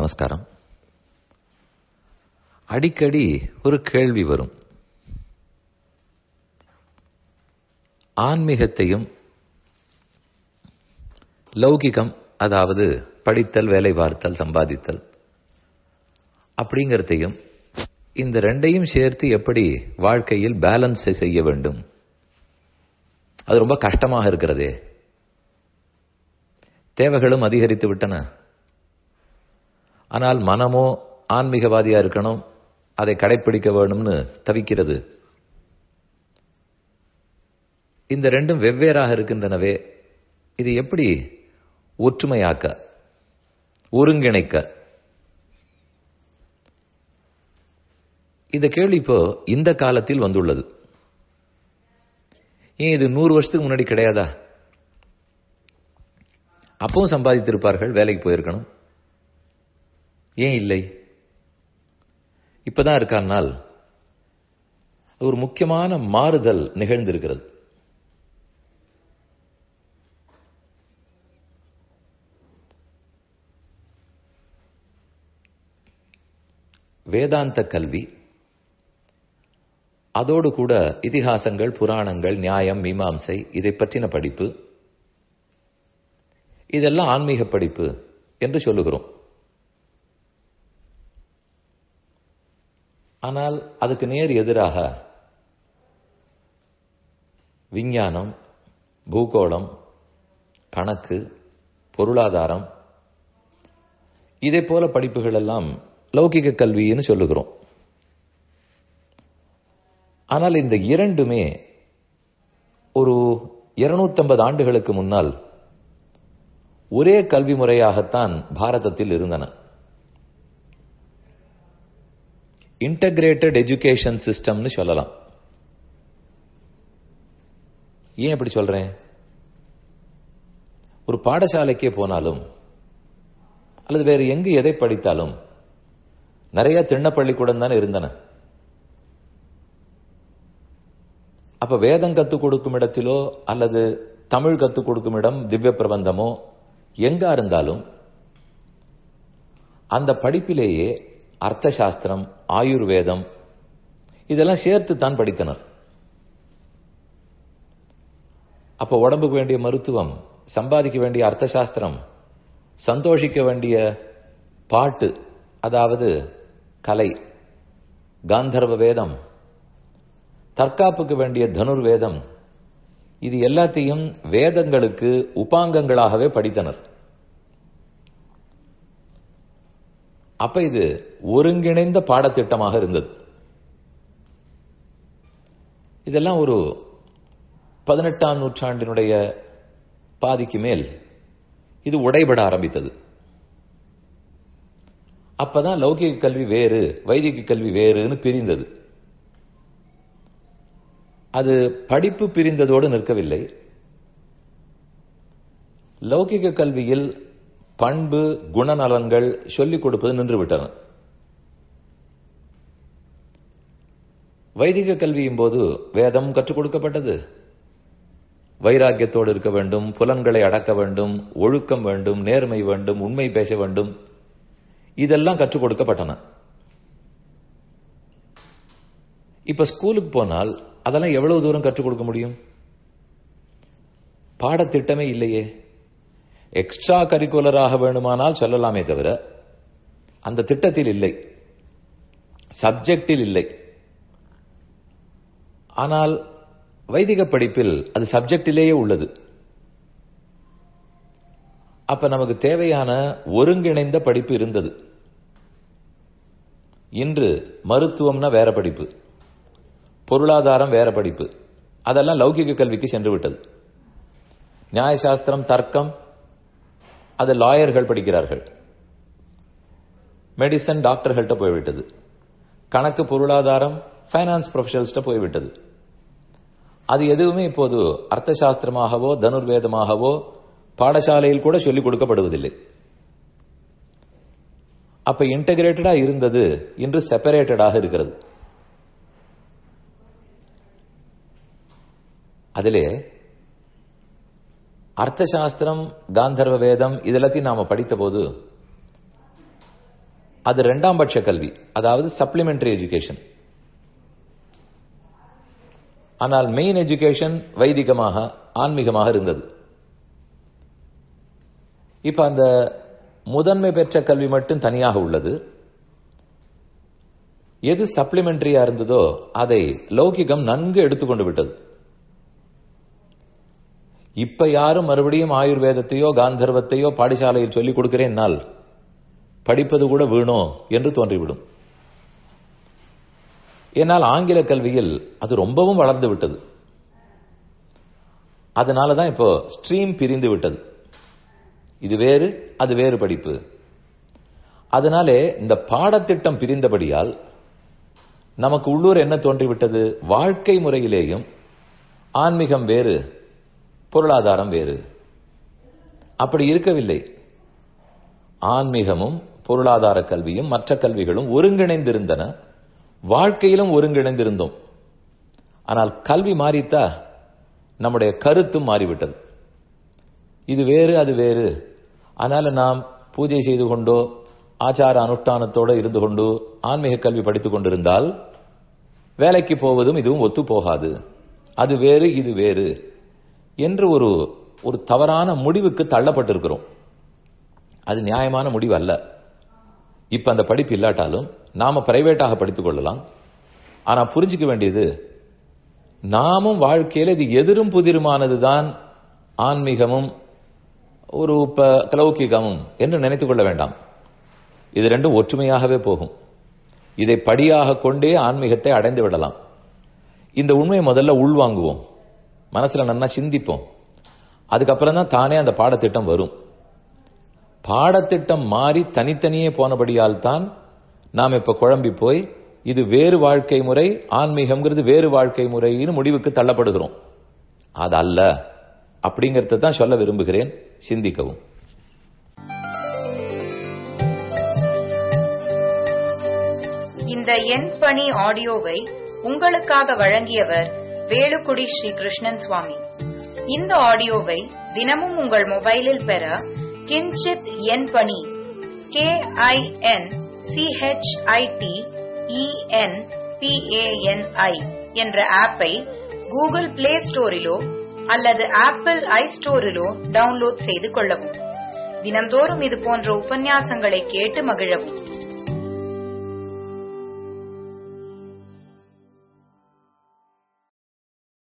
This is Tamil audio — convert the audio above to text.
நமஸ்காரம் அடிக்கடி ஒரு கேள்வி வரும் ஆன்மீகத்தையும் லௌகிகம் அதாவது படித்தல் வேலை பார்த்தல் சம்பாதித்தல் அப்படிங்கிறதையும் இந்த ரெண்டையும் சேர்த்து எப்படி வாழ்க்கையில் பேலன்ஸ் செய்ய வேண்டும் அது ரொம்ப கஷ்டமாக இருக்கிறதே தேவைகளும் அதிகரித்து விட்டன ஆனால் மனமோ ஆன்மீகவாதியா இருக்கணும் அதை கடைப்பிடிக்க வேணும்னு தவிக்கிறது இந்த ரெண்டும் வெவ்வேறாக இருக்கின்றனவே இது எப்படி ஒற்றுமையாக்க ஒருங்கிணைக்க இந்த கேள்வி இப்போ இந்த காலத்தில் வந்துள்ளது ஏன் இது நூறு வருஷத்துக்கு முன்னாடி கிடையாதா அப்பவும் சம்பாதித்திருப்பார்கள் வேலைக்கு போயிருக்கணும் ஏன் இல்லை இப்பதான் இருக்கானால் ஒரு முக்கியமான மாறுதல் நிகழ்ந்திருக்கிறது வேதாந்த கல்வி அதோடு கூட இதிகாசங்கள் புராணங்கள் நியாயம் மீமாம்சை இதை பற்றின படிப்பு இதெல்லாம் ஆன்மீக படிப்பு என்று சொல்லுகிறோம் ஆனால் அதுக்கு நேர் எதிராக விஞ்ஞானம் பூகோளம் கணக்கு பொருளாதாரம் இதே போல படிப்புகள் எல்லாம் லௌகிக கல்வின்னு சொல்லுகிறோம் ஆனால் இந்த இரண்டுமே ஒரு இருநூத்தம்பது ஆண்டுகளுக்கு முன்னால் ஒரே கல்வி முறையாகத்தான் பாரதத்தில் இருந்தன இன்டகிரேட்டட் எஜுகேஷன் சிஸ்டம்னு சொல்லலாம் ஏன் அப்படி சொல்றேன் ஒரு பாடசாலைக்கே போனாலும் அல்லது வேறு எங்கு எதை படித்தாலும் நிறைய திண்ணப்பள்ளிக்கூடம் தானே இருந்தன அப்ப வேதம் கத்துக் கொடுக்கும் இடத்திலோ அல்லது தமிழ் கத்துக் கொடுக்கும் இடம் திவ்ய பிரபந்தமோ எங்கா இருந்தாலும் அந்த படிப்பிலேயே அர்த்த சாஸ்திரம் ஆயுர்வேதம் இதெல்லாம் சேர்த்து தான் படித்தனர் அப்ப உடம்புக்கு வேண்டிய மருத்துவம் சம்பாதிக்க வேண்டிய அர்த்த சாஸ்திரம் சந்தோஷிக்க வேண்டிய பாட்டு அதாவது கலை காந்தர்வ வேதம் தற்காப்புக்கு வேண்டிய தனுர் வேதம் இது எல்லாத்தையும் வேதங்களுக்கு உபாங்கங்களாகவே படித்தனர் அப்ப இது ஒருங்கிணைந்த பாடத்திட்டமாக இருந்தது இதெல்லாம் ஒரு பதினெட்டாம் நூற்றாண்டினுடைய பாதிக்கு மேல் இது உடைபட ஆரம்பித்தது அப்பதான் லௌகிக கல்வி வேறு வைதிக கல்வி வேறுன்னு பிரிந்தது அது படிப்பு பிரிந்ததோடு நிற்கவில்லை லௌகிக கல்வியில் பண்பு குணநலன்கள் சொல்லிக் கொடுப்பது நின்றுவிட்டன வைதிக கல்வியின் போது வேதம் கற்றுக் கொடுக்கப்பட்டது வைராக்கியத்தோடு இருக்க வேண்டும் புலன்களை அடக்க வேண்டும் ஒழுக்கம் வேண்டும் நேர்மை வேண்டும் உண்மை பேச வேண்டும் இதெல்லாம் கற்றுக் கொடுக்கப்பட்டன இப்ப ஸ்கூலுக்கு போனால் அதெல்லாம் எவ்வளவு தூரம் கற்றுக் கொடுக்க முடியும் பாடத்திட்டமே இல்லையே எக்ஸ்ட்ரா கரிக்குலராக வேணுமானால் சொல்லலாமே தவிர அந்த திட்டத்தில் இல்லை சப்ஜெக்டில் இல்லை ஆனால் வைதிக படிப்பில் அது சப்ஜெக்டிலேயே உள்ளது அப்ப நமக்கு தேவையான ஒருங்கிணைந்த படிப்பு இருந்தது இன்று மருத்துவம்னா வேற படிப்பு பொருளாதாரம் வேற படிப்பு அதெல்லாம் லௌகிக கல்விக்கு சென்று விட்டது நியாயசாஸ்திரம் தர்க்கம் அது லாயர்கள் படிக்கிறார்கள் மெடிசன் டாக்டர்கள்ட்ட போய்விட்டது கணக்கு பொருளாதாரம் ஃபைனான்ஸ் ப்ரொஃபஷனல்ஸ்ட போய்விட்டது அது எதுவுமே இப்போது அர்த்த சாஸ்திரமாகவோ தனுர்வேதமாகவோ பாடசாலையில் கூட சொல்லிக் கொடுக்கப்படுவதில்லை அப்ப இன்டகிரேட்டடா இருந்தது இன்று செப்பரேட்டடாக இருக்கிறது அதிலே அர்த்த சாஸ்திரம் காந்தர்வ வேதம் இதெல்லாத்தையும் நாம படித்த போது அது இரண்டாம் பட்ச கல்வி அதாவது சப்ளிமெண்டரி எஜுகேஷன் ஆனால் மெயின் எஜுகேஷன் வைதிகமாக ஆன்மீகமாக இருந்தது இப்ப அந்த முதன்மை பெற்ற கல்வி மட்டும் தனியாக உள்ளது எது சப்ளிமெண்டரியா இருந்ததோ அதை லௌகிகம் நன்கு எடுத்துக்கொண்டு விட்டது இப்ப யாரும் மறுபடியும் ஆயுர்வேதத்தையோ காந்தர்வத்தையோ பாடசாலையில் சொல்லிக் கொடுக்கிறேன்னால் படிப்பது கூட வீணோ என்று தோன்றிவிடும் ஏன்னால் ஆங்கில கல்வியில் அது ரொம்பவும் வளர்ந்து விட்டது அதனால தான் இப்போ ஸ்ட்ரீம் பிரிந்து விட்டது இது வேறு அது வேறு படிப்பு அதனாலே இந்த பாடத்திட்டம் பிரிந்தபடியால் நமக்கு உள்ளூர் என்ன தோன்றிவிட்டது வாழ்க்கை முறையிலேயும் ஆன்மீகம் வேறு பொருளாதாரம் வேறு அப்படி இருக்கவில்லை ஆன்மீகமும் பொருளாதார கல்வியும் மற்ற கல்விகளும் ஒருங்கிணைந்திருந்தன வாழ்க்கையிலும் ஒருங்கிணைந்திருந்தோம் ஆனால் கல்வி மாறித்தா நம்முடைய கருத்தும் மாறிவிட்டது இது வேறு அது வேறு அதனால நாம் பூஜை செய்து கொண்டோ ஆச்சார அனுஷ்டானத்தோடு இருந்து கொண்டு ஆன்மீக கல்வி படித்துக் கொண்டிருந்தால் வேலைக்கு போவதும் இதுவும் ஒத்து போகாது அது வேறு இது வேறு என்று ஒரு ஒரு தவறான முடிவுக்கு தள்ளப்பட்டிருக்கிறோம் அது நியாயமான முடிவு அல்ல இப்ப அந்த படிப்பு இல்லாட்டாலும் நாம பிரைவேட்டாக படித்துக் கொள்ளலாம் ஆனா புரிஞ்சுக்க வேண்டியது நாமும் வாழ்க்கையில் இது எதிரும் புதிருமானதுதான் ஆன்மீகமும் ஒரு லௌகிகமும் என்று நினைத்துக் கொள்ள வேண்டாம் இது ரெண்டும் ஒற்றுமையாகவே போகும் இதை படியாக கொண்டே ஆன்மீகத்தை அடைந்து விடலாம் இந்த உண்மையை முதல்ல உள்வாங்குவோம் மனசுல நன்னா சிந்திப்போம் அதுக்கப்புறம் தான் தானே அந்த பாடத்திட்டம் வரும் பாடத்திட்டம் மாறி தனித்தனியே போனபடியால் தான் நாம் இப்ப குழம்பி போய் இது வேறு வாழ்க்கை முறை ஆன்மீகம்ங்கிறது வேறு வாழ்க்கை முறைன்னு முடிவுக்கு தள்ளப்படுகிறோம் அது அல்ல அப்படிங்கறத தான் சொல்ல விரும்புகிறேன் சிந்திக்கவும் இந்த எண் பணி ஆடியோவை உங்களுக்காக வழங்கியவர் வேலுக்குடி ஸ்ரீ கிருஷ்ணன் சுவாமி இந்த ஆடியோவை தினமும் உங்கள் மொபைலில் பெற கிஞ்சித் எண் பணி கே ஐ என் சிஹெச்ஐடி இஎன் பிஏஎன்ஐ என்ற ஆப்பை கூகுள் பிளே ஸ்டோரிலோ அல்லது ஆப்பிள் ஐ ஸ்டோரிலோ டவுன்லோட் செய்து கொள்ளவும் தினம்தோறும் இது போன்ற உபன்யாசங்களை கேட்டு மகிழவும்